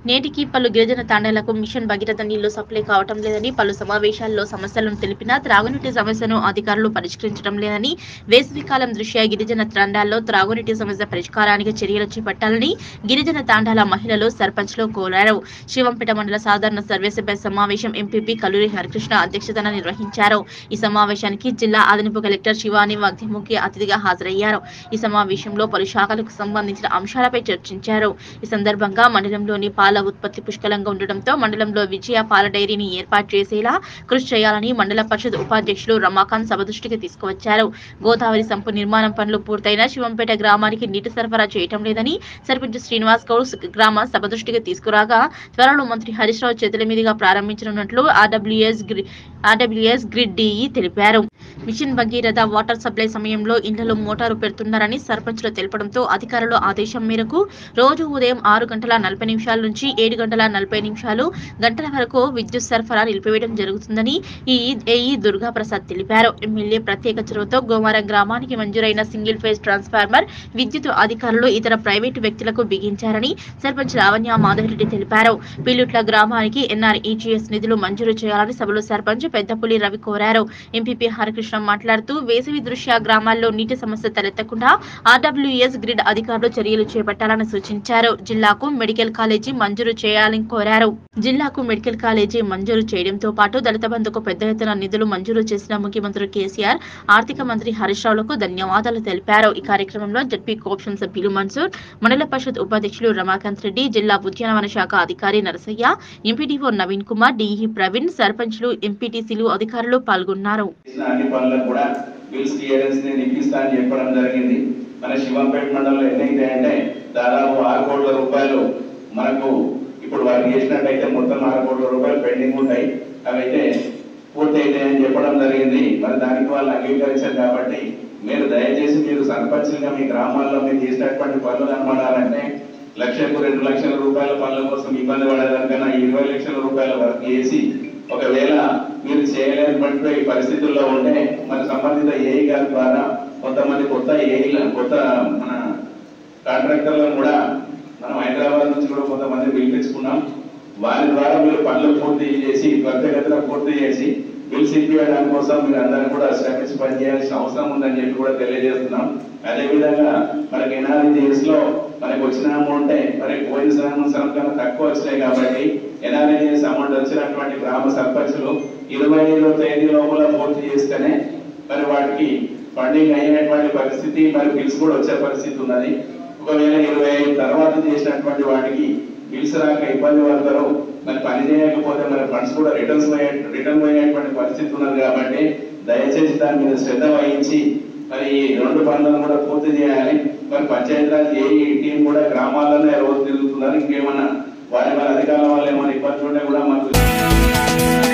నేటికి పలు గిరిజన తాండాలకు మిషన్ భగీరథ నీళ్లు సప్లై కావటం లేదని పలు సమావేశాల్లో సమస్యలను తెలిపినా త్రాగునీటి సమస్యను అధికారులు పరిష్కరించడం లేదని వేసవికాలం దృష్ట్యా గిరిజన తాండాల్లో త్రాగునీటి సమస్య పరిష్కారానికి చర్యలు చేపట్టాలని గిరిజన తాండాల మహిళలు సర్పంచ్లు కోరారు శివంపేట మండల సాధారణ సర్వేసభ్య సమావేశం ఎంపీపీ కల్లూరి హరికృష్ణ అధ్యక్షతన నిర్వహించారు ఈ సమావేశానికి జిల్లా అదనపు కలెక్టర్ శివాని వాగ్ది ముఖ్య అతిథిగా హాజరయ్యారు ఈ సమావేశంలో పలు శాఖలకు సంబంధించిన అంశాలపై చర్చించారు ఈ సందర్భంగా మండలంలోని పాల ఉత్పత్తి పుష్కలంగా ఉండడంతో మండలంలో విజయ పాల డైరీని ఏర్పాటు చేసేలా కృషి చేయాలని మండల పరిషత్ ఉపాధ్యక్షులు రమాకాంత్ సభ దృష్టికి తీసుకువచ్చారు గోదావరి సంపు నిర్మాణం పనులు పూర్తయిన శివంపేట గ్రామానికి నీటి సరఫరా చేయటం లేదని సర్పంచ్ శ్రీనివాస్ గౌడ్ గ్రామ సభ దృష్టికి తీసుకురాగా త్వరలో మంత్రి హరీష్ రావు చేతుల మీదుగా ప్రారంభించనున్నట్లు ఆర్డబ్ల్యూఎస్ ఆర్డబ్ల్యూఎస్ గ్రిడ్ డిఈ తెలిపారు మిషన్ భగీరథ వాటర్ సప్లై సమయంలో ఇళ్లలో మోటారు పెడుతున్నారని సర్పంచులు తెలపడంతో అధికారుల ఆదేశం మేరకు రోజు ఉదయం ఆరు గంటల నలభై నిమిషాల నుంచి ఏడు గంటల నలభై నిమిషాలు గంటల వరకు విద్యుత్ సరఫరా నిలిపివేయడం జరుగుతుందని ఈ ఏఈ దుర్గా ప్రసాద్ తెలిపారు ఎమ్మెల్యే ప్రత్యేక చొరవతో గోమారం గ్రామానికి మంజూరైన సింగిల్ ఫేజ్ ట్రాన్స్ఫార్మర్ విద్యుత్ అధికారులు ఇతర ప్రైవేటు వ్యక్తులకు బిగించారని సర్పంచ్ లావణ్య మాధవరెడ్డి తెలిపారు పిల్లుట్ల గ్రామానికి ఎన్ఆర్ఈజీఎస్ నిధులు మంజూరు చేయాలని సభలో సర్పంచ్ పెద్దపులి రవి కోరారు ఎంపీపీ హరికృష్ణ మాట్లాడుతూ వేసవి దృష్ట్యా గ్రామాల్లో నీటి సమస్య తలెత్తకుండా ఆర్డబ్ల్యూఎస్ గ్రిడ్ అధికారులు చర్యలు చేపట్టాలని సూచించారు జిల్లాకు మెడికల్ కాలేజీ మంజూరు చేయాలని కోరారు జిల్లాకు మెడికల్ కాలేజీ మంజూరు చేయడంతో పాటు దళిత బంధుకు పెద్ద ఎత్తున నిధులు మంజూరు చేసిన ముఖ్యమంత్రి కేసీఆర్ ఆర్థిక మంత్రి హరీష్ రావులకు ధన్యవాదాలు తెలిపారు ఈ కార్యక్రమంలో జడ్పీ కోఆప్షన్ సభ్యులు మన్సూర్ మండల పరిషత్ ఉపాధ్యక్షులు రమాకాంత్ రెడ్డి జిల్లా ఉద్యానవన శాఖ అధికారి నరసయ్య ఎంపీడీఓ నవీన్ కుమార్ డిఈ ప్రవీణ్ సర్పంచ్లు ఎంపీటీసీలు అధికారులు పాల్గొన్నారు చేసిన అన్ని పనులకు కూడా బిల్స్ క్లియరెన్స్ నేను ఇప్పిస్తా అని చెప్పడం జరిగింది మన శివంపేట మండలంలో ఎన్నైతే అంటే దాదాపు ఆరు కోట్ల రూపాయలు మనకు ఇప్పుడు వారికి చేసినట్టయితే మొత్తం ఆరు కోట్ల రూపాయలు పెండింగ్ ఉంటాయి అవైతే పూర్తయితే అని చెప్పడం జరిగింది మరి దానికి వాళ్ళు అంగీకరించారు కాబట్టి మీరు దయచేసి మీరు సర్పంచ్లుగా మీ గ్రామాల్లో మీరు చేసినటువంటి పనులు కనబడాలంటే లక్షకు రెండు లక్షల రూపాయల పనుల కోసం ఇబ్బంది పడేదానికన్నా ఇరవై లక్షల రూపాయల వరకు చేసి ఒకవేళ మీరు చేయలేనటువంటి పరిస్థితుల్లో ఉంటే మరి సంబంధిత ఏఈ గారి ద్వారా కొంతమంది కొత్త ఏఈల కొత్త మన కాంట్రాక్టర్లను కూడా మనం హైదరాబాద్ నుంచి కూడా కొంతమంది పిలిపించుకున్నాం వారి ద్వారా మీరు పనులు పూర్తి చేసి త్వరితగతిన పూర్తి చేసి బిల్స్ ఇప్పించడానికి కోసం మీరు అందరూ కూడా శ్రమించి పనిచేయాల్సిన అవసరం ఉందని చెప్పి కూడా తెలియజేస్తున్నాం అదేవిధంగా మనకి ఎన్ఆర్జీఎస్ లో మనకి వచ్చిన అమౌంట్ మరి పోయిన సంవత్సరం కన్నా తక్కువ వచ్చినాయి కాబట్టి ఎన్ఆర్జీఎస్ అమౌంట్ వచ్చినటువంటి గ్రామ సర్పంచులు ఇరవై ఐదో తేదీ లోపల పూర్తి చేస్తేనే మరి వాటికి ఫండింగ్ అయినటువంటి పరిస్థితి మరి బిల్స్ కూడా వచ్చే పరిస్థితి ఉన్నది ఒకవేళ ఇరవై ఐదు తర్వాత చేసినటువంటి వాటికి బిల్స్ రాక ఇబ్బంది పడతారు మరి పని చేయకపోతే మరి ఫండ్స్ కూడా రిటర్న్స్ రిటర్న్ పోయేటువంటి పరిస్థితి ఉన్నది కాబట్టి దయచేసి దాని మీద శ్రద్ధ వహించి మరి ఈ రెండు పనులను కూడా పూర్తి చేయాలి మరి పంచాయతీరాజ్ ఏ టీం కూడా గ్రామాల్లోనే రోజు తిరుగుతున్నారు ఇంకేమన్నా వారి వారి అధికారుల వల్ల ఏమైనా ఇబ్బందులు ఉంటే కూడా మాకు